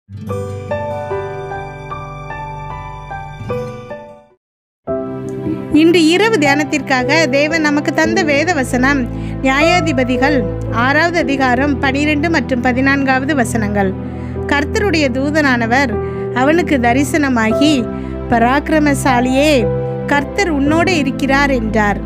இன்று இரவு தியானத்திற்காக தேவன் நமக்கு தந்த வேத வசனம் நியாயாதிபதிகள் ஆறாவது அதிகாரம் பனிரெண்டு மற்றும் பதினான்காவது வசனங்கள் கர்த்தருடைய தூதனானவர் அவனுக்கு தரிசனமாகி பராக்கிரமசாலியே கர்த்தர் உன்னோடு இருக்கிறார் என்றார்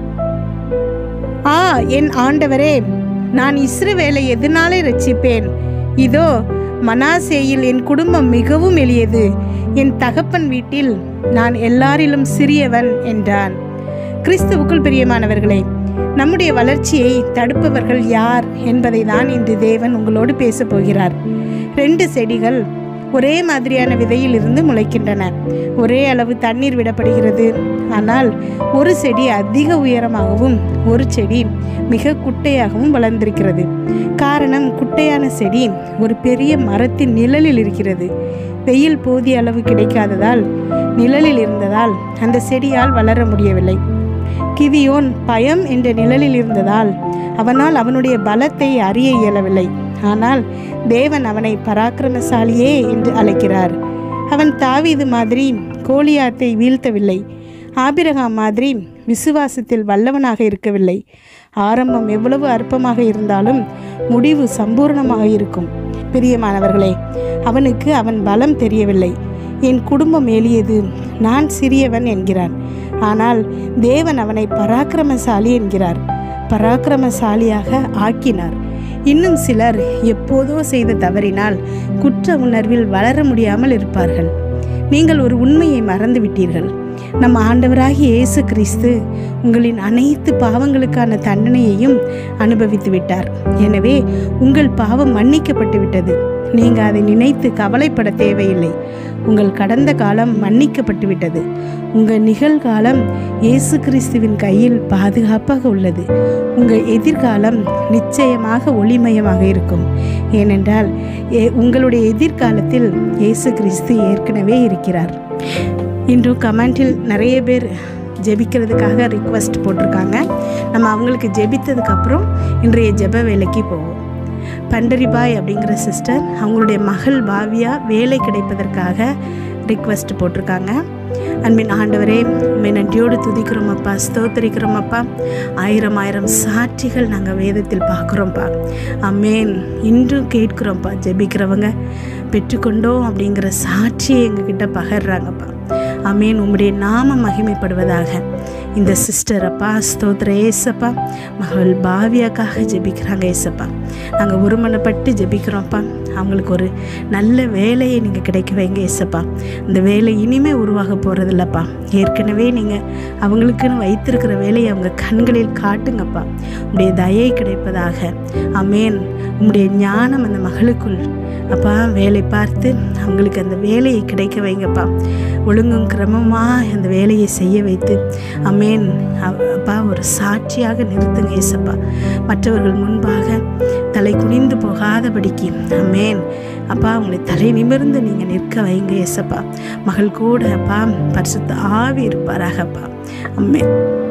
ஆ என் ஆண்டவரே நான் இஸ்ரவேலை எதனாலே ரட்சிப்பேன் இதோ மனாசேயில் என் குடும்பம் மிகவும் எளியது என் தகப்பன் வீட்டில் நான் எல்லாரிலும் சிறியவன் என்றான் கிறிஸ்துவுக்குள் பிரியமானவர்களே நம்முடைய வளர்ச்சியை தடுப்பவர்கள் யார் என்பதை தான் இன்று தேவன் உங்களோடு பேசப் போகிறார் ரெண்டு செடிகள் ஒரே மாதிரியான விதையில் இருந்து முளைக்கின்றன ஒரே அளவு தண்ணீர் விடப்படுகிறது ஆனால் ஒரு செடி அதிக உயரமாகவும் ஒரு செடி மிக குட்டையாகவும் வளர்ந்திருக்கிறது காரணம் குட்டையான செடி ஒரு பெரிய மரத்தின் நிழலில் இருக்கிறது வெயில் போதிய அளவு கிடைக்காததால் நிழலில் இருந்ததால் அந்த செடியால் வளர முடியவில்லை கிதியோன் பயம் என்ற நிழலில் இருந்ததால் அவனால் அவனுடைய பலத்தை அறிய இயலவில்லை ஆனால் தேவன் அவனை பராக்கிரமசாலியே என்று அழைக்கிறார் அவன் தாவீது மாதிரி கோலியாத்தை வீழ்த்தவில்லை ஆபிரகாம் மாதிரி விசுவாசத்தில் வல்லவனாக இருக்கவில்லை ஆரம்பம் எவ்வளவு அற்பமாக இருந்தாலும் முடிவு சம்பூர்ணமாக இருக்கும் பிரியமானவர்களே அவனுக்கு அவன் பலம் தெரியவில்லை என் குடும்பம் எளியது நான் சிறியவன் என்கிறான் ஆனால் தேவன் அவனை பராக்கிரமசாலி என்கிறார் பராக்கிரமசாலியாக ஆக்கினார் இன்னும் சிலர் எப்போதோ செய்த தவறினால் குற்ற உணர்வில் வளர முடியாமல் இருப்பார்கள் நீங்கள் ஒரு உண்மையை மறந்துவிட்டீர்கள் நம் ஆண்டவராகிய இயேசு கிறிஸ்து உங்களின் அனைத்து பாவங்களுக்கான தண்டனையையும் அனுபவித்து விட்டார் எனவே உங்கள் பாவம் மன்னிக்கப்பட்டு விட்டது நீங்கள் அதை நினைத்து கவலைப்பட தேவையில்லை உங்கள் கடந்த காலம் மன்னிக்கப்பட்டு விட்டது உங்கள் நிகழ்காலம் இயேசு கிறிஸ்துவின் கையில் பாதுகாப்பாக உள்ளது உங்கள் எதிர்காலம் நிச்சயமாக ஒளிமயமாக இருக்கும் ஏனென்றால் ஏ- உங்களுடைய எதிர்காலத்தில் இயேசு கிறிஸ்து ஏற்கனவே இருக்கிறார் இன்றும் கமெண்டில் நிறைய பேர் ஜெபிக்கிறதுக்காக ரிக்வெஸ்ட் போட்டிருக்காங்க நம்ம அவங்களுக்கு ஜெபித்ததுக்கப்புறம் இன்றைய ஜெப வேலைக்கு போவோம் பண்டரிபாய் அப்படிங்கிற சிஸ்டர் அவங்களுடைய மகள் பாவியா வேலை கிடைப்பதற்காக ரிக்வெஸ்ட் போட்டிருக்காங்க அன்பின் ஆண்டவரே உண்மை நன்றியோடு துதிக்கிறோம் அப்பா ஸ்தோத்தரிக்கிறோம் அப்பா ஆயிரம் ஆயிரம் சாட்சிகள் நாங்கள் வேதத்தில் பார்க்குறோம்ப்பா அம்மேன் இன்றும் கேட்குறோம்ப்பா ஜெபிக்கிறவங்க பெற்றுக்கொண்டோம் அப்படிங்கிற சாட்சியை எங்ககிட்ட பகர்றாங்கப்பா அமேன் உம்முடைய நாம மகிமைப்படுவதாக இந்த சிஸ்டர் அப்பா ஸ்தோத்திர ஏசப்பா மகள் பாவியாக்காக ஜெபிக்கிறாங்க ஏசப்பா நாங்கள் ஒருமனப்பட்டு ஜெபிக்கிறோம்ப்பா அவங்களுக்கு ஒரு நல்ல வேலையை நீங்கள் கிடைக்க வைங்க ஏசப்பா இந்த வேலை இனிமே உருவாக போகிறதில்லப்பா ஏற்கனவே நீங்கள் அவங்களுக்குன்னு வைத்திருக்கிற வேலையை அவங்க கண்களில் காட்டுங்கப்பா உடைய தயை கிடைப்பதாக அமேன் உம்முடைய ஞானம் அந்த மகளுக்குள் அப்பா வேலை பார்த்து அவங்களுக்கு அந்த வேலையை கிடைக்க வைங்கப்பா ஒழுங்கும் கிரமமாக அந்த வேலையை செய்ய வைத்து அமேன் அவ- அப்பா ஒரு சாட்சியாக நிறுத்துங்க ஏசப்பா மற்றவர்கள் முன்பாக தலை குனிந்து போகாதபடிக்கு அமேன் அப்பா உங்களை தலை நிமிர்ந்து நீங்கள் நிற்க வைங்க ஏசப்பா மகள் கூட அப்பா பரிசுத்த ஆவி இருப்பாராகப்பா அம்மே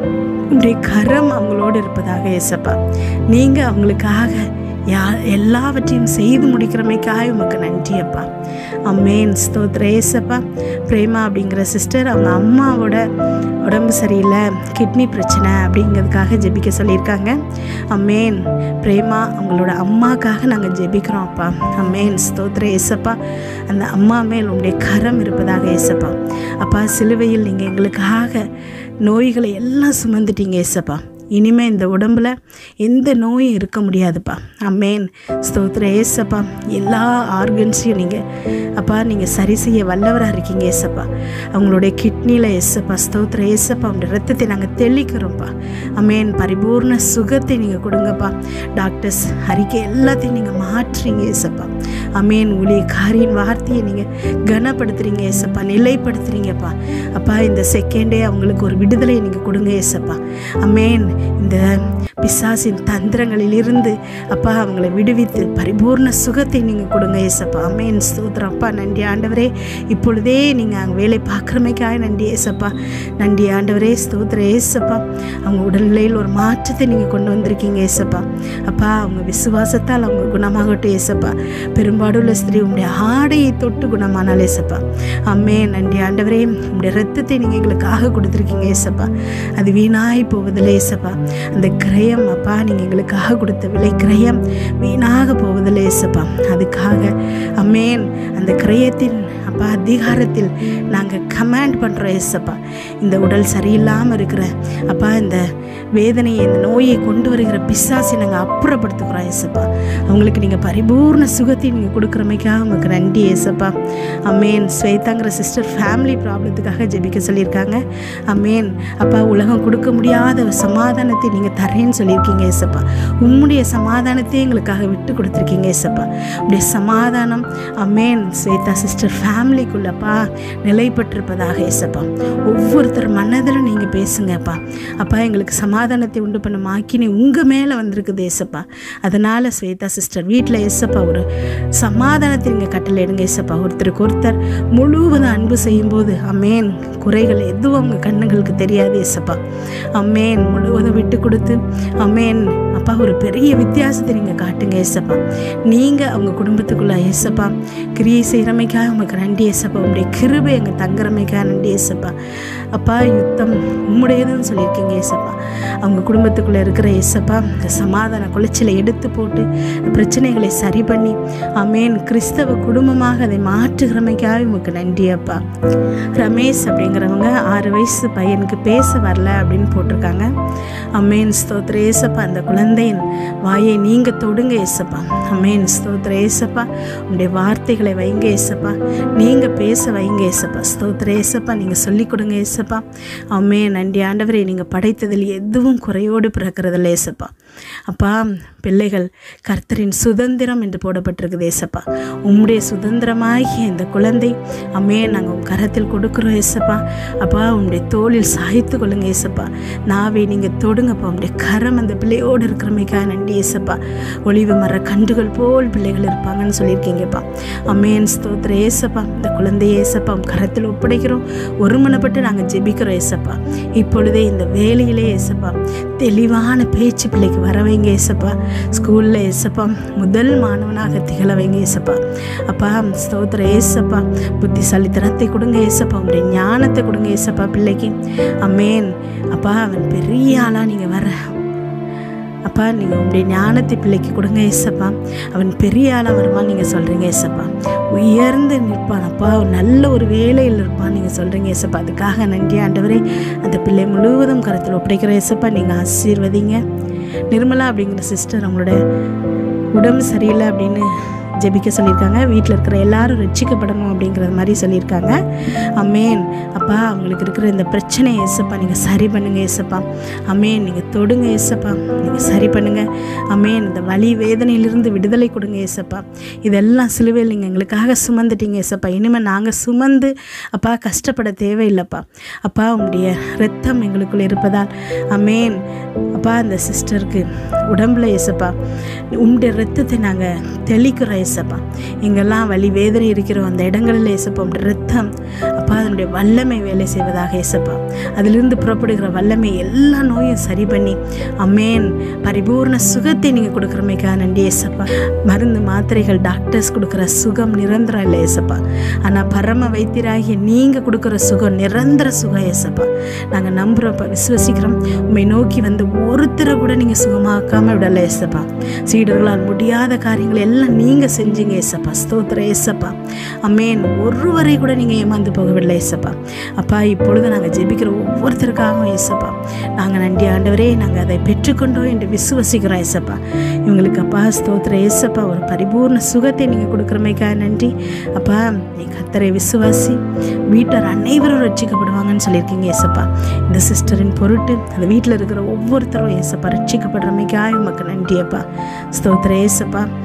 உடைய கரம் அவங்களோடு இருப்பதாக ஏசப்பா நீங்கள் அவங்களுக்காக யா எல்லாவற்றையும் செய்து முடிக்கிறமைக்காக உமக்கு நன்றி அப்பா அம்மேன் ஸ்தோத்திர ஏசப்பா பிரேமா அப்படிங்கிற சிஸ்டர் அவங்க அம்மாவோட உடம்பு சரியில்லை கிட்னி பிரச்சனை அப்படிங்கிறதுக்காக ஜெபிக்க சொல்லியிருக்காங்க அம்மேன் பிரேமா அவங்களோட அம்மாக்காக நாங்கள் ஜெபிக்கிறோம் அப்பா அம்மேன் ஸ்தோத்திர ஏசப்பா அந்த அம்மா மேல் உங்களுடைய கரம் இருப்பதாக ஏசப்பா அப்பா சிலுவையில் நீங்கள் எங்களுக்காக நோய்களை எல்லாம் சுமந்துட்டீங்க ஏசப்பா இனிமே இந்த உடம்புல எந்த நோயும் இருக்க முடியாதுப்பா அம்மேன் ஸ்தோத்திர ஏசப்பா எல்லா ஆர்கன்ஸையும் நீங்கள் அப்பா நீங்கள் சரி செய்ய வல்லவராக இருக்கீங்க ஏசப்பா அவங்களுடைய கிட்னியில் ஏசப்பா ஸ்தோத்திர ஏசப்பா அவங்களுடைய ரத்தத்தை நாங்கள் தெளிக்கிறோம்ப்பா அம்மேன் பரிபூர்ண சுகத்தை நீங்கள் கொடுங்கப்பா டாக்டர்ஸ் அறிக்கை எல்லாத்தையும் நீங்கள் மாற்றுறீங்க ஏசப்பா அமேன் ஊழியக்காரியின் வார்த்தையை நீங்கள் கனப்படுத்துறீங்க ஏசப்பா நிலைப்படுத்துறீங்கப்பா அப்பா இந்த செகண்டே அவங்களுக்கு ஒரு விடுதலையை நீங்கள் கொடுங்க ஏசப்பா அமேன் இந்த பிசாசின் தந்திரங்களிலிருந்து அப்பா அவங்கள விடுவித்து பரிபூர்ண சுகத்தை நீங்கள் கொடுங்க ஏசப்பா அமேன் ஸ்தோத்திரம் அப்பா நன்றி ஆண்டவரே இப்பொழுதே நீங்கள் அங்கே வேலை பார்க்குறமைக்காக நன்றி ஏசப்பா நன்றி ஆண்டவரே ஸ்தோத்திர ஏசப்பா அவங்க உடல்நிலையில் ஒரு மாற்றம் மாற்றத்தை நீங்கள் கொண்டு வந்திருக்கீங்க ஏசப்பா அப்பா அவங்க விசுவாசத்தால் அவங்க குணமாகட்டும் ஏசப்பா பெரும்பாடுள்ள ஸ்திரீ உங்களுடைய ஆடையை தொட்டு குணமானால் ஏசப்பா அம்மே நன்றி ஆண்டவரே உங்களுடைய ரத்தத்தை நீங்கள் எங்களுக்காக கொடுத்துருக்கீங்க ஏசப்பா அது வீணாய் போவதில்லை ஏசப்பா அந்த கிரயம் அப்பா நீங்கள் எங்களுக்காக கொடுத்த விலை கிரயம் வீணாக போவதில்லை ஏசப்பா அதுக்காக அம்மேன் அந்த கிரயத்தின் அப்பா அதிகாரத்தில் நாங்கள் கமாண்ட் பண்ணுறோம் ஏசப்பா இந்த உடல் சரியில்லாமல் இருக்கிற அப்பா இந்த வேதனையை இந்த நோயை கொண்டு வருகிற பிசாசி நாங்கள் அப்புறப்படுத்துகிறோம் ஏசப்பா அவங்களுக்கு நீங்கள் பரிபூர்ண சுகத்தை நீங்கள் கொடுக்குறமைக்காக உங்களுக்கு நன்றி ஏசப்பா அம்மேன் ஸ்வேதாங்கிற சிஸ்டர் ஃபேமிலி ப்ராப்ளத்துக்காக ஜெபிக்க சொல்லியிருக்காங்க அம்மேன் அப்பா உலகம் கொடுக்க முடியாத ஒரு சமாதானத்தை நீங்கள் தரேன்னு சொல்லியிருக்கீங்க ஏசப்பா உம்முடைய சமாதானத்தை எங்களுக்காக விட்டு கொடுத்துருக்கீங்க ஏசப்பா உடைய சமாதானம் அம்மேன் ஸ்வேதா சிஸ்டர் ஃபேமிலிக்குள்ளப்பா நிலை பெற்றிருப்பதாக ஏசப்பா ஒவ்வொருத்தர் மனதிலும் நீங்கள் பேசுங்கப்பா அப்பா எங்களுக்கு சமாதானத்தை உண்டு பண்ண மாக்கினி உங்கள் மேலே வந்திருக்குது ஏசப்பா அதனால் ஸ்வேதா சிஸ்டர் வீட்டில் ஏசப்பா ஒரு சமாதானத்தை நீங்கள் கட்டளை எடுங்க ஏசப்பா ஒருத்தருக்கு ஒருத்தர் முழுவதும் அன்பு செய்யும்போது அம்மேன் குறைகள் எதுவும் அவங்க கண்ணுங்களுக்கு தெரியாது ஏசப்பா அம்மேன் முழுவதும் விட்டு கொடுத்து அம்மேன் அப்பா ஒரு பெரிய வித்தியாசத்தை நீங்கள் காட்டுங்க ஏசப்பா நீங்கள் அவங்க குடும்பத்துக்குள்ள ஏசப்பா கிரியை செய்கிறமைக்காக உமக்கு நன்றி ஏசப்பா உங்களுடைய கிருபை எங்கள் தங்குறமைக்காக நன்றி ஏசப்பா அப்பா யுத்தம் உம்முடையதுன்னு சொல்லியிருக்கீங்க ஏசப்பா அவங்க குடும்பத்துக்குள்ளே இருக்கிற ஏசப்பா இந்த சமாதான குலைச்சலை எடுத்து போட்டு பிரச்சனைகளை சரி பண்ணி அமேன் கிறிஸ்தவ குடும்பமாக அதை மாற்றுகிறமைக்காக உமக்கு நன்றி அப்பா ரமேஷ் அப்படிங்கிறவங்க ஆறு வயசு பையனுக்கு பேச வரல அப்படின்னு போட்டிருக்காங்க அம்மேன் ஸ்தோத்திர ஏசப்பா அந்த குழந்தையின் வாயை நீங்கள் தொடுங்க ஏசப்பா அம்மேன் ஸ்தோத்திர ஏசப்பா உங்களுடைய வார்த்தைகளை வைங்க ஏசப்பா நீங்கள் பேச வைங்க ஏசப்பா ஸ்தோத்திர ஏசப்பா நீங்கள் சொல்லிக் கொடுங்க ஏசப்பா அம்மே நன்றி ஆண்டவரே நீங்கள் படைத்ததில் எதுவும் குறையோடு பிறக்கிறதில்ல ஏசப்பா அப்பா பிள்ளைகள் கர்த்தரின் சுதந்திரம் என்று போடப்பட்டிருக்குது ஏசப்பா உம்முடைய சுதந்திரமாகிய இந்த குழந்தை அம்மே நாங்கள் உன் கரத்தில் கொடுக்குறோம் ஏசப்பா அப்பா உம்முடைய தோளில் சாய்த்து கொள்ளுங்க ஏசப்பா நாவே நீங்கள் தொடுங்கப்பா உம்முடைய கரம் அந்த பிள்ளையோடு இருக்கிறமைக்காக நன்றி ஏசப்பா ஒளிவு மர கண்டுகள் போல் பிள்ளைகள் இருப்பாங்கன்னு சொல்லியிருக்கீங்கப்பா அம்மேன் ஸ்தோத்திர ஏசப்பா இந்த குழந்தைய ஏசப்பா உன் கரத்தில் ஒப்படைக்கிறோம் ஒருமனப்பட்டு நாங்கள் ஜெபிக்கிறோம் ஏசப்பா இப்பொழுதே இந்த வேலையிலே ஏசப்பா தெளிவான பேச்சு பிள்ளைக்கு வர வைங்க ஏசப்பா ஸ்கூலில் ஏசப்பா முதல் மாணவனாக திகழ வைங்க ஏசப்பா அப்பா ஸ்தோத்திர ஏசப்பா புத்திசாலித்தனத்தை கொடுங்க ஏசப்பா உங்களுடைய ஞானத்தை கொடுங்க ஏசப்பா பிள்ளைக்கு அம்மேன் அப்பா அவன் பெரிய ஆளாக நீங்கள் வர அப்பா நீங்கள் உங்களுடைய ஞானத்தை பிள்ளைக்கு கொடுங்க ஏசப்பா அவன் பெரிய ஆளாக வருவான் நீங்கள் சொல்கிறீங்க ஏசப்பா உயர்ந்து நிற்பான் அப்பா நல்ல ஒரு வேலையில் இருப்பான் நீங்கள் சொல்கிறீங்க ஏசப்பா அதுக்காக நன்றி ஆண்டவரே அந்த பிள்ளை முழுவதும் கருத்தில் ஒப்படைக்கிற ஏசப்பா நீங்கள் ஆசீர்வதிங்க நிர்மலா அப்படிங்கிற சிஸ்டர் அவங்களோட உடம்பு சரியில்லை அப்படின்னு ஜெபிக்க சொல்லியிருக்காங்க வீட்டில் இருக்கிற எல்லாரும் ரட்சிக்கப்படணும் அப்படிங்கிறது மாதிரி சொல்லியிருக்காங்க அம்மேன் அப்பா அவங்களுக்கு இருக்கிற இந்த பிரச்சனை ஏசப்பா நீங்கள் சரி பண்ணுங்க ஏசப்பா அம்மேன் நீங்கள் தொடுங்க ஏசப்பா நீங்கள் சரி பண்ணுங்க அம்மேன் இந்த வலி வேதனையிலிருந்து விடுதலை கொடுங்க ஏசப்பா இதெல்லாம் சிலுவையில் நீங்கள் எங்களுக்காக சுமந்துட்டீங்க ஏசப்பா இனிமேல் நாங்கள் சுமந்து அப்பா கஷ்டப்பட தேவையில்லைப்பா அப்பா உங்களுடைய ரத்தம் எங்களுக்குள்ள இருப்பதால் அம்மேன் அப்பா அந்த சிஸ்டருக்கு உடம்புல ஏசப்பா உங்களுடைய ரத்தத்தை நாங்கள் தெளிக்கிறோம் ஏசப்பா எங்கெல்லாம் வலி வேதனை இருக்கிறோம் அந்த இடங்களில் ஏசப்பா உங்களுடைய ரத்தம் அப்பா அதனுடைய வல்லமை வேலை செய்வதாக ஏசப்பா அதிலிருந்து புறப்படுகிற வல்லமை எல்லா நோயும் சரி பண்ணி அம்மேன் பரிபூர்ண சுகத்தை நீங்கள் கொடுக்குறமைக்காக நன்றி ஏசப்பா மருந்து மாத்திரைகள் டாக்டர்ஸ் கொடுக்குற சுகம் நிரந்தரம் இல்லை ஏசப்பா ஆனால் பரம வைத்தியராகிய நீங்கள் கொடுக்குற சுகம் நிரந்தர சுகம் ஏசப்பா நாங்கள் நம்புகிறோம்ப்பா விசுவசிக்கிறோம் உண்மை நோக்கி வந்து ஒருத்தரை கூட நீங்கள் சுகமாக்காமல் விடலை ஏசப்பா சீடர்களால் முடியாத காரியங்கள் எல்லாம் நீங்கள் செஞ்சீங்க ஏசப்பா ஸ்தோத்திர ஏசப்பா அம்மேன் ஒருவரை கூட நீங்கள் ஏமாந்து போகவில்லை ஏசப்பா அப்பா இப்பொழுது நாங்கள் ஜெபிக்கிற ஒவ்வொருத்தருக்காகவும் ஏசப்பா நாங்கள் நன்றி ஆண்டவரே நாங்கள் அதை பெற்றுக்கொண்டோம் என்று விசுவசிக்கிறோம் ஏசப்பா இவங்களுக்கு அப்பா ஸ்தோத்திர ஏசப்பா ஒரு பரிபூர்ண சுகத்தை நீங்கள் கொடுக்குறமைக்காக நன்றி அப்பா நீ கத்தரை விசுவாசி வீட்டார் அனைவரும் ரட்சிக்கப்படுவாங்கன்னு சொல்லியிருக்கீங்க ஏசப்பா இந்த சிஸ்டரின் பொருட்டு அந்த வீட்டில் இருக்கிற ஒவ்வொருத்தரும் ஏசப்பா ரட்சிக்கப்படுறமைக்காக உமக்கு நன்றி அப்பா ஸ்தோத்திர ஏசப்பா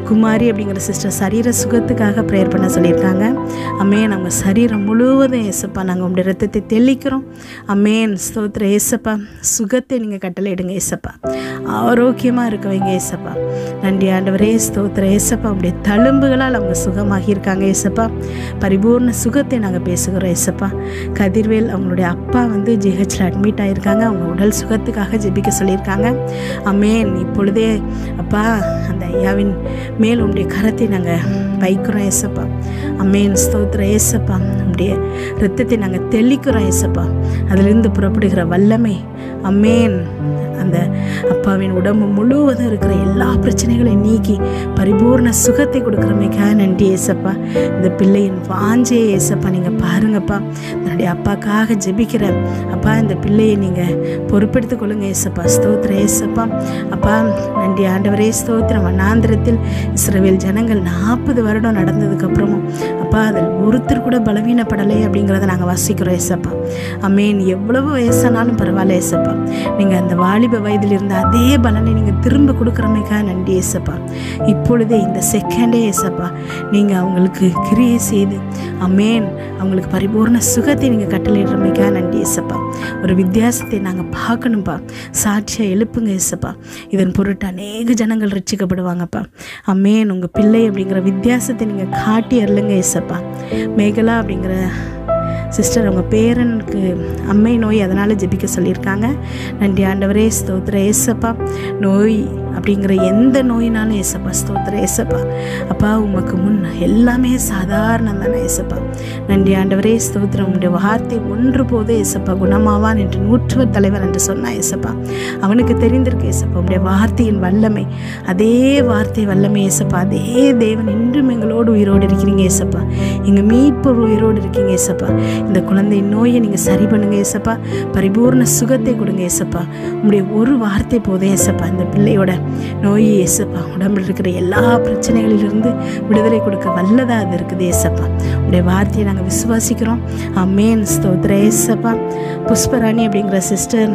குமாரி அப்படிங்கிற சிஸ்டர் சரீர சுகத்துக்காக ப்ரேயர் பண்ண சொல்லியிருக்காங்க அம்மேன் அவங்க சரீரம் முழுவதும் ஏசப்பா நாங்கள் உங்களுடைய ரத்தத்தை தெளிக்கிறோம் அம்மேன் ஸ்தோத்திர ஏசப்பா சுகத்தை நீங்கள் கட்டளையிடுங்க ஏசப்பா ஆரோக்கியமாக இருக்க வைங்க ஏசப்பா நன்றி ஆண்டவரே ஸ்தோத்திர ஏசப்பா உங்களுடைய தழும்புகளால் அவங்க சுகமாகி இருக்காங்க ஏசப்பா பரிபூர்ண சுகத்தை நாங்கள் பேசுகிறோம் ஏசப்பா கதிர்வேல் அவங்களுடைய அப்பா வந்து ஜிஹெச்சில் அட்மிட் ஆகியிருக்காங்க அவங்க உடல் சுகத்துக்காக ஜெபிக்க சொல்லியிருக்காங்க அம்மேன் இப்பொழுதே அப்பா அந்த ஐயாவின் மேல் உங்களுடைய கரத்தை நாங்கள் வைக்கிறோம் ஏசப்பா அம்மேன் ஸ்தோத்திர ஏசப்பா உங்களுடைய ரத்தத்தை நாங்கள் தெளிக்கிறோம் ஏசப்பா அதிலிருந்து புறப்படுகிற வல்லமை அம்மேன் அந்த அப்பாவின் உடம்பு முழுவதும் இருக்கிற எல்லா பிரச்சனைகளையும் நீக்கி பரிபூர்ண சுகத்தை கொடுக்குறமைக்காக நன்றி ஏசப்பா இந்த பிள்ளையின் வாஞ்சையை ஏசப்பா நீங்கள் பாருங்கப்பா தன்னுடைய அப்பாக்காக ஜெபிக்கிற அப்பா இந்த பிள்ளையை நீங்கள் பொறுப்பெடுத்துக் கொள்ளுங்க ஏசப்பா ஸ்தோத்திர ஏசப்பா அப்பா நன்றி ஆண்டவரே ஸ்தோத்திரம் வண்ணாந்திரத்தில் இஸ்ரவேல் ஜனங்கள் நாற்பது வருடம் நடந்ததுக்கப்புறமும் அப்பா அதில் ஒருத்தர் கூட பலவீனப்படலை அப்படிங்கிறத நாங்கள் வாசிக்கிறோம் ஏசப்பா அம்மேன் எவ்வளவு வயசானாலும் பரவாயில்ல ஏசப்பா நீங்கள் அந்த வாலிப வயதில் இருந்த அதே பலனை நீங்கள் திரும்ப கொடுக்குறமைக்காக நன்றி ஏசப்பா இப்பொழுதே இந்த செகண்டே ஏசப்பா நீங்கள் அவங்களுக்கு கிரியை செய்து அம்மேன் அவங்களுக்கு பரிபூர்ண சுகத்தை நீங்கள் கட்டளையிடுறமைக்காக நன்றி ஏசப்பா ஒரு வித்தியாசத்தை நாங்கள் பார்க்கணும்ப்பா சாட்சியாக எழுப்புங்க ஏசப்பா இதன் பொருட்டு அநேக ஜனங்கள் ரட்சிக்கப்படுவாங்கப்பா அம்மேன் உங்கள் பிள்ளை அப்படிங்கிற வித்தியாசத்தை நீங்கள் காட்டி அருளுங்க ஏசப்பா மேகலா அப்படிங்கிற சிஸ்டர் அவங்க பேரனுக்கு அம்மை நோய் அதனால் ஜெபிக்க சொல்லியிருக்காங்க நன்றி ஆண்டவரே ஸ்தோத்திர ஏசப்பா நோய் அப்படிங்கிற எந்த நோயினாலும் ஏசப்பா ஸ்தோத்திர ஏசப்பா அப்பா உமக்கு முன் எல்லாமே சாதாரணம் தானே ஏசப்பா நன்றி ஆண்டவரே ஸ்தோத்திரம் உங்களுடைய வார்த்தை ஒன்று போதே ஏசப்பா குணமாவான் என்று நூற்றுவர் தலைவர் என்று சொன்னா ஏசப்பா அவனுக்கு தெரிந்திருக்கு ஏசப்பா உங்களுடைய வார்த்தையின் வல்லமை அதே வார்த்தை வல்லமை ஏசப்பா அதே தேவன் இன்றும் எங்களோடு உயிரோடு இருக்கிறீங்க ஏசப்பா எங்கள் மீட்பு உயிரோடு இருக்கீங்க ஏசப்பா இந்த குழந்தை நோயை நீங்கள் சரி பண்ணுங்க ஏசப்பா பரிபூர்ண சுகத்தை கொடுங்க ஏசப்பா உங்களுடைய ஒரு வார்த்தை போதே ஏசப்பா இந்த பிள்ளையோட நோய் ஏசப்பா உடம்பில் இருக்கிற எல்லா பிரச்சனைகளிலிருந்து விடுதலை கொடுக்க வல்லதாக அது இருக்குது ஏசப்பா உடைய வார்த்தையை நாங்கள் விசுவாசிக்கிறோம் அம்மேன் ஸ்தோத்திர ஏசப்பா புஷ்பராணி அப்படிங்கிற சிஸ்டர்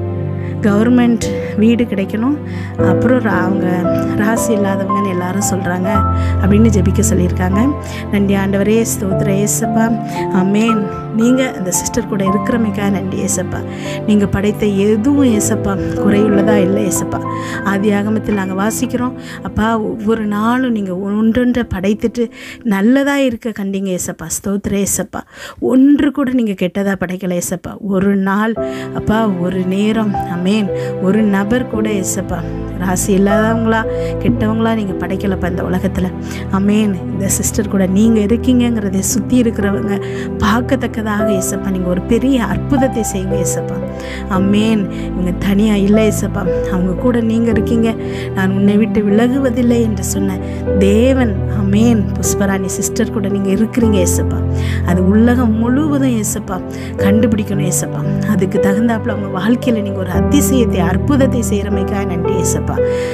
கவர்மெண்ட் வீடு கிடைக்கணும் அப்புறம் ரா- அவங்க ராசி இல்லாதவங்கன்னு எல்லாரும் சொல்கிறாங்க அப்படின்னு ஜெபிக்க சொல்லியிருக்காங்க நன்றி ஆண்டவரே ஸ்தோத்திர ஏசப்பா அமேன் நீங்கள் அந்த சிஸ்டர் கூட இருக்கிறமைக்காக நன்றி ஏசப்பா நீங்கள் படைத்த எதுவும் ஏசப்பா குறையுள்ளதா இல்லை ஏசப்பா ஆதி ஆகமத்தில் நாங்கள் வாசிக்கிறோம் அப்பா ஒவ்வொரு நாளும் நீங்கள் ஒன்றொன்றை படைத்துட்டு நல்லதாக இருக்க கண்டீங்க ஏசப்பா ஸ்தோத்திர ஏசப்பா ஒன்று கூட நீங்கள் கெட்டதாக படைக்கல ஏசப்பா ஒரு நாள் அப்பா ஒரு நேரம் அமேன் ஒரு நபர் கூட ஏசப்பா ராசி இல்லாதவங்களா கெட்டவங்களா நீங்கள் படைக்கலப்பா இந்த உலகத்தில் அமேன் இந்த சிஸ்டர் கூட நீங்கள் இருக்கீங்கங்கிறதை சுற்றி இருக்கிறவங்க பார்க்கத்தக்கதாக ஏசப்பா நீங்கள் ஒரு பெரிய அற்புதத்தை செய்யுங்க ஏசப்பா அமேன் இவங்க தனியாக இல்லை ஏசப்பா அவங்க கூட நீங்கள் இருக்கீங்க நான் உன்னை விட்டு விலகுவதில்லை என்று சொன்ன தேவன் அமேன் புஷ்பராணி சிஸ்டர் கூட நீங்கள் இருக்கிறீங்க ஏசப்பா அது உலகம் முழுவதும் ஏசப்பா கண்டுபிடிக்கணும் ஏசப்பா அதுக்கு தகுந்தாப்புல அவங்க வாழ்க்கையில் நீங்கள் ஒரு அதிசயத்தை அற்புதத்தை செய்கிறமைக்காக நன்றி ஏசப்பா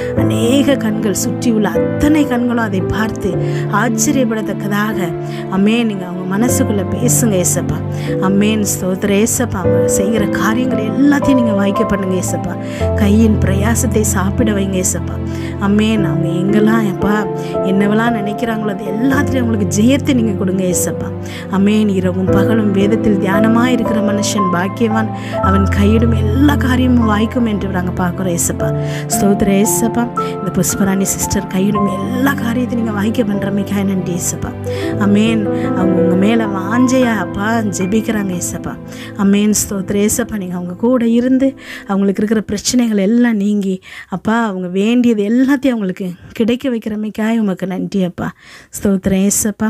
அநேக கண்கள் சுற்றி உள்ள அத்தனை கண்களும் அதை பார்த்து ஆச்சரியப்படத்தக்கதாக அமேன் நீங்கள் அவங்க மனசுக்குள்ளே பேசுங்க ஏசப்பா அம்மேன் ஸ்தோத்திர ஏசப்பா அவங்க செய்கிற காரியங்கள் எல்லாத்தையும் நீங்கள் வாய்க்க பண்ணுங்க ஏசப்பா கையின் பிரயாசத்தை சாப்பிட வைங்க ஏசப்பா அம்மேன் அவங்க எங்கெல்லாம் எப்பா என்னவெல்லாம் நினைக்கிறாங்களோ அது எல்லாத்துலேயும் அவங்களுக்கு ஜெயத்தை நீங்கள் கொடுங்க ஏசப்பா அம்மேன் இரவும் பகலும் வேதத்தில் தியானமாக இருக்கிற மனுஷன் பாக்கியவான் அவன் கையிடும் எல்லா காரியமும் வாய்க்கும் என்று நாங்கள் பார்க்குறோம் ஏசப்பா ஸ்தோத்திர ஏசப்பா இந்த புஷ்பராணி சிஸ்டர் கையிடும் எல்லா காரியத்தையும் நீங்கள் வாய்க்க பண்ணுறமைக்காக நன்றி ஏசப்பா அமேன் அவங்க உங்கள் மேலே வாஞ்சையா அப்பா ஜெபிக்கிறாங்க ஏசப்பா அமேன் ஸ்தோத்திர ஏசப்பா நீங்கள் அவங்க கூட இருந்து அவங்களுக்கு இருக்கிற பிரச்சனைகள் எல்லாம் நீங்கி அப்பா அவங்க வேண்டியது எல்லாத்தையும் அவங்களுக்கு கிடைக்க வைக்கிறமைக்காக உமக்கு நன்றி அப்பா ஸ்தோத்திரம் ஏசப்பா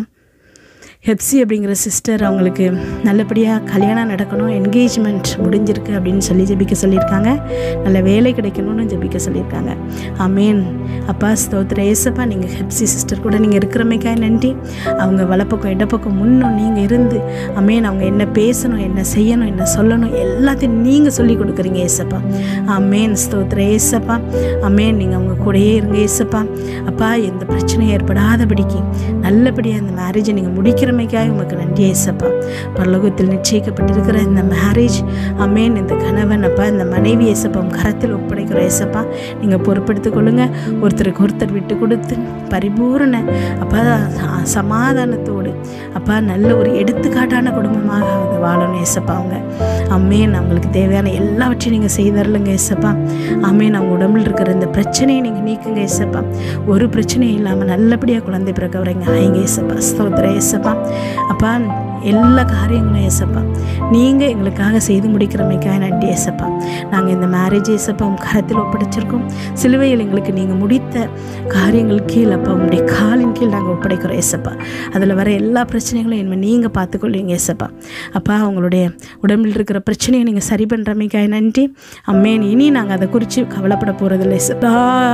ஹெப்சி அப்படிங்கிற சிஸ்டர் அவங்களுக்கு நல்லபடியாக கல்யாணம் நடக்கணும் என்கேஜ்மெண்ட் முடிஞ்சிருக்கு அப்படின்னு சொல்லி ஜெபிக்க சொல்லியிருக்காங்க நல்ல வேலை கிடைக்கணும்னு ஜெபிக்க சொல்லியிருக்காங்க அமேன் அப்பா ஸ்தோத்திர ஏசப்பா நீங்கள் ஹெப்சி சிஸ்டர் கூட நீங்கள் இருக்கிறமைக்காக நன்றி அவங்க வலப்பக்கம் இடப்பக்கம் முன்னும் நீங்கள் இருந்து அமேன் அவங்க என்ன பேசணும் என்ன செய்யணும் என்ன சொல்லணும் எல்லாத்தையும் நீங்கள் சொல்லி கொடுக்குறீங்க ஏசப்பா அமேன் ஸ்தோத்திர ஏசப்பா அமேன் நீங்கள் அவங்க கூடயே இருங்க ஏசப்பா அப்பா எந்த பிரச்சனையும் ஏற்படாதபடிக்கு நல்லபடியாக அந்த மேரேஜை நீங்கள் முடிக்கிற செய்கிறமைக்காக உமக்கு நன்றி ஏசப்பா பரலோகத்தில் நிச்சயிக்கப்பட்டிருக்கிற இந்த மேரேஜ் அமேன் இந்த கணவன் அப்பா இந்த மனைவி ஏசப்பா உம் கரத்தில் ஒப்படைக்கிற ஏசப்பா நீங்கள் பொறுப்படுத்திக் கொள்ளுங்க ஒருத்தருக்கு ஒருத்தர் விட்டு கொடுத்து பரிபூரண அப்பா ச- சமாதானத்தோடு அப்பா நல்ல ஒரு எடுத்துக்காட்டான குடும்பமாக அவங்க வாழணும் ஏசப்பா அவங்க அம்மேன் அவங்களுக்கு தேவையான எல்லாவற்றையும் நீங்கள் செய்தரலுங்க ஏசப்பா அம்மேன் அவங்க உடம்புல இருக்கிற இந்த பிரச்சனையை நீங்கள் நீக்குங்க ஏசப்பா ஒரு பிரச்சனையும் இல்லாமல் நல்லபடியாக குழந்தை பிறக்க வரீங்க ஐங்க ஏசப்பா ஸ்தோத்திர ஏசப்பா அப்பா எல்லா காரியங்களும் ஏசப்பா நீங்கள் எங்களுக்காக செய்து முடிக்கிறமைக்காக நன்றி ஏசப்பா நாங்கள் இந்த மேரேஜ் ஏசப்பா உம் கரத்தில் ஒப்படைச்சிருக்கோம் சிலுவையில் எங்களுக்கு நீங்கள் முடித்த காரியங்கள் கீழ் அப்பா உங்களுடைய காலின் கீழ் நாங்கள் ஒப்படைக்கிறோம் ஏசப்பா அதில் வர எல்லா பிரச்சனைகளும் இனிமேல் நீங்கள் பார்த்துக்கொள்வீங்க ஏசப்பா அப்பா உங்களுடைய உடம்பில் இருக்கிற பிரச்சனையை நீங்கள் சரி பண்ணுறமைக்காக நன்றி அம்மேன் இனி நாங்கள் அதை குறித்து கவலைப்பட போகிறதில்ல ஏசப்பா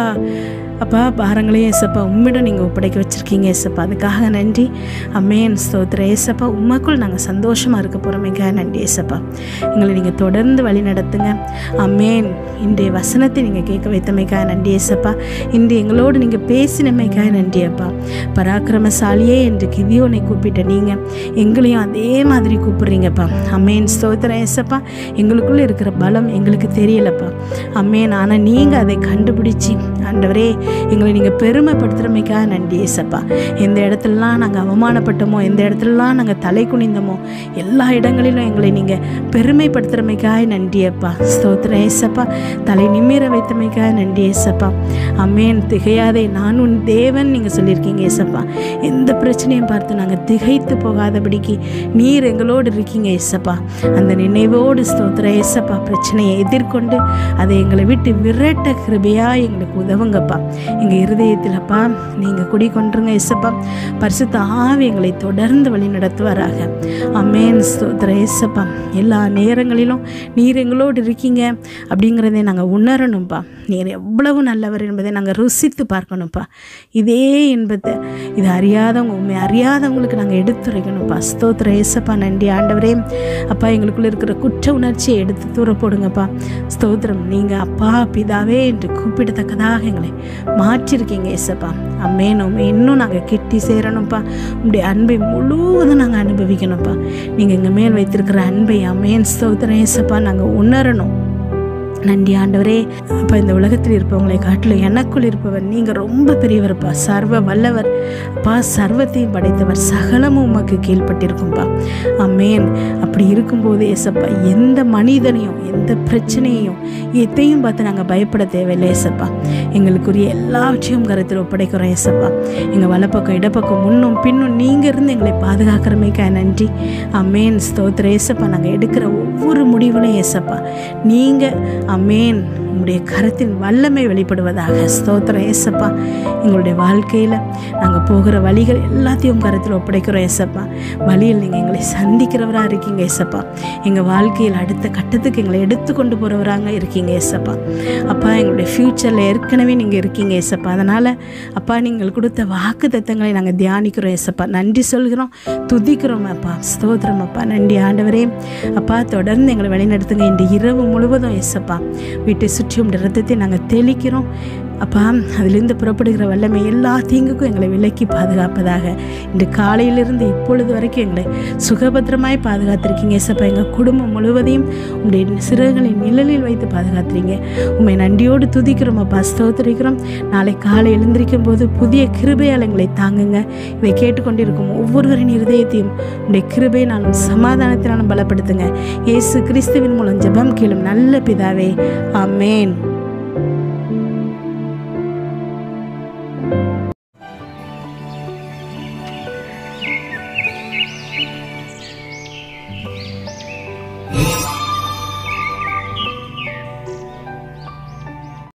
அப்பா பாரங்களையும் ஏசப்பா உம்மிடம் நீங்கள் ஒப்படைக்க வச்சுருக்கீங்க ஏசப்பா அதுக்காக நன்றி அம்மேன் ஸ்தோத்திர ஏசப்பா உமக்குள் நாங்கள் சந்தோஷமாக இருக்க போகிறோமேக்காக நன்றி ஏசப்பா எங்களை நீங்கள் தொடர்ந்து வழி நடத்துங்க அம்மேன் இன்றைய வசனத்தை நீங்கள் கேட்க வைத்தமைக்காக நன்றி ஏசப்பா இன்று எங்களோடு நீங்கள் பேசினமைக்காக நன்றி அப்பா பராக்கிரமசாலியே என்று கிதியோனை கூப்பிட்ட நீங்கள் எங்களையும் அதே மாதிரி கூப்பிடுறீங்கப்பா அம்மேன் ஸ்தோத்திர ஏசப்பா எங்களுக்குள்ளே இருக்கிற பலம் எங்களுக்கு தெரியலப்பா அம்மேன் ஆனால் நீங்கள் அதை கண்டுபிடிச்சி ஆண்டவரே எங்களை நீங்கள் பெருமைப்படுத்துகிறமைக்காக நன்றி ஏசப்பா எந்த இடத்துலலாம் நாங்கள் அவமானப்பட்டோமோ எந்த இடத்துலலாம் நாங்கள் தலை குனிந்தோமோ எல்லா இடங்களிலும் எங்களை நீங்கள் பெருமைப்படுத்துகிறமைக்காக நன்றி அப்பா ஸ்தோத்திரம் ஏசப்பா தலை நிமிர வைத்தமைக்காக நன்றி ஏசப்பா அம்மேன் திகையாதே நான் உன் தேவன் நீங்கள் சொல்லியிருக்கீங்க ஏசப்பா எந்த பிரச்சனையும் பார்த்து நாங்கள் திகைத்து போகாதபடிக்கு நீர் எங்களோடு இருக்கீங்க ஏசப்பா அந்த நினைவோடு ஸ்தோத்திர ஏசப்பா பிரச்சனையை எதிர்கொண்டு அதை எங்களை விட்டு விரட்ட கிருபையா எங்களுக்கு உதவுங்கப்பா எங்கள் இருதயத்தில் அப்பா நீங்கள் குடி கொண்டுருங்க ஏசப்பா பரிசுத்த ஆவி எங்களை தொடர்ந்து வழி நடத்துவாராக அம்மேன் ஸ்தோத்திர ஏசப்பா எல்லா நேரங்களிலும் நீர் எங்களோடு இருக்கீங்க அப்படிங்கிறதை நாங்கள் உணரணும்ப்பா நீர் எவ்வளவு நல்லவர் என்பதை நாங்கள் ருசித்து பார்க்கணும்ப்பா இதே இன்பத்தை இது அறியாதவங்க உண்மை அறியாதவங்களுக்கு நாங்கள் எடுத்துரைக்கணும்ப்பா ஸ்தோத்திர ஏசப்பா நன்றி ஆண்டவரே அப்பா எங்களுக்குள்ள இருக்கிற குற்ற உணர்ச்சியை எடுத்து தூர போடுங்கப்பா ஸ்தோத்திரம் நீங்கள் அப்பா பிதாவே என்று கூப்பிடத்தக்கதாக எங்களை மாற்றிருக்கீங்க ஏசப்பா அம்மேன் உண்மை இன்னும் நாங்கள் கிட்டி சேரணும்ப்பா உங்களுடைய அன்பை முழுவதும் நாங்கள் அனுபவிக்கணும்ப்பா நீங்கள் எங்கள் மேல் வைத்திருக்கிற அன்பை அம்மேன் ஸ்தோத்திரம் ஏசப்பா நாங்கள் உணரணும் நன்றி ஆண்டவரே அப்போ இந்த உலகத்தில் இருப்பவங்களை காட்டிலும் எனக்குள் இருப்பவர் நீங்கள் ரொம்ப பெரியவர்ப்பா சர்வ வல்லவர் அப்பா சர்வத்தையும் படைத்தவர் சகலமும் உமக்கு கீழ்ப்பட்டிருக்கும்பா அம்மேன் அப்படி இருக்கும்போது ஏசப்பா எந்த மனிதனையும் எந்த பிரச்சனையையும் எதையும் பார்த்து நாங்கள் பயப்பட தேவையில்லை ஏசப்பா எங்களுக்குரிய எல்லாவற்றையும் கருத்தில் ஒப்படைக்கிறோம் ஏசப்பா எங்கள் வலப்பக்கம் இடப்பக்கம் முன்னும் பின்னும் நீங்கள் இருந்து எங்களை பாதுகாக்கிறமைக்கா நன்றி அம்மேன் ஸ்தோத்திர ஏசப்பா நாங்கள் எடுக்கிற ஒவ்வொரு முடிவுலையும் ஏசப்பா நீங்கள் அம்மேன் உங்களுடைய கரத்தின் வல்லமை வெளிப்படுவதாக ஸ்தோத்திரம் ஏசப்பா எங்களுடைய வாழ்க்கையில் நாங்கள் போகிற வழிகள் எல்லாத்தையும் கருத்தில் ஒப்படைக்கிறோம் ஏசப்பா வழியில் நீங்கள் எங்களை சந்திக்கிறவராக இருக்கீங்க ஏசப்பா எங்கள் வாழ்க்கையில் அடுத்த கட்டத்துக்கு எங்களை எடுத்து கொண்டு போகிறவராங்க இருக்கீங்க ஏசப்பா அப்பா எங்களுடைய ஃப்யூச்சரில் ஏற்கனவே நீங்கள் இருக்கீங்க ஏசப்பா அதனால் அப்பா நீங்கள் கொடுத்த வாக்கு தத்தங்களை நாங்கள் தியானிக்கிறோம் ஏசப்பா நன்றி சொல்கிறோம் துதிக்கிறோம் அப்பா ஸ்தோத்திரம் அப்பா நன்றி ஆண்டவரே அப்பா தொடர்ந்து எங்களை வழிநடத்துங்க இந்த இரவு முழுவதும் ஏசப்பா வீட்டை சுற்றியும் ரத்தத்தை நாங்கள் தெளிக்கிறோம் அப்பா அதிலிருந்து புறப்படுகிற வல்லமை எல்லா தீங்குக்கும் எங்களை விலக்கி பாதுகாப்பதாக இன்று காலையிலிருந்து இப்பொழுது வரைக்கும் எங்களை சுகபத்திரமாய் பாதுகாத்திருக்கீங்க ஏசப்பா எங்கள் குடும்பம் முழுவதையும் உங்களுடைய சிறகுகளின் நிழலில் வைத்து பாதுகாத்துறீங்க உண்மை நன்றியோடு துதிக்கிறோம் அப்பா ஸ்தோத்திரிக்கிறோம் நாளை காலை எழுந்திருக்கும் போது புதிய கிருபையால் எங்களை தாங்குங்க இதை கேட்டுக்கொண்டிருக்கும் ஒவ்வொருவரின் இருதயத்தையும் உங்களுடைய கிருபையினாலும் சமாதானத்தினாலும் பலப்படுத்துங்க இயேசு கிறிஸ்துவின் மூலம் ஜெபம் கேளும் நல்ல பிதாவே ஆமென்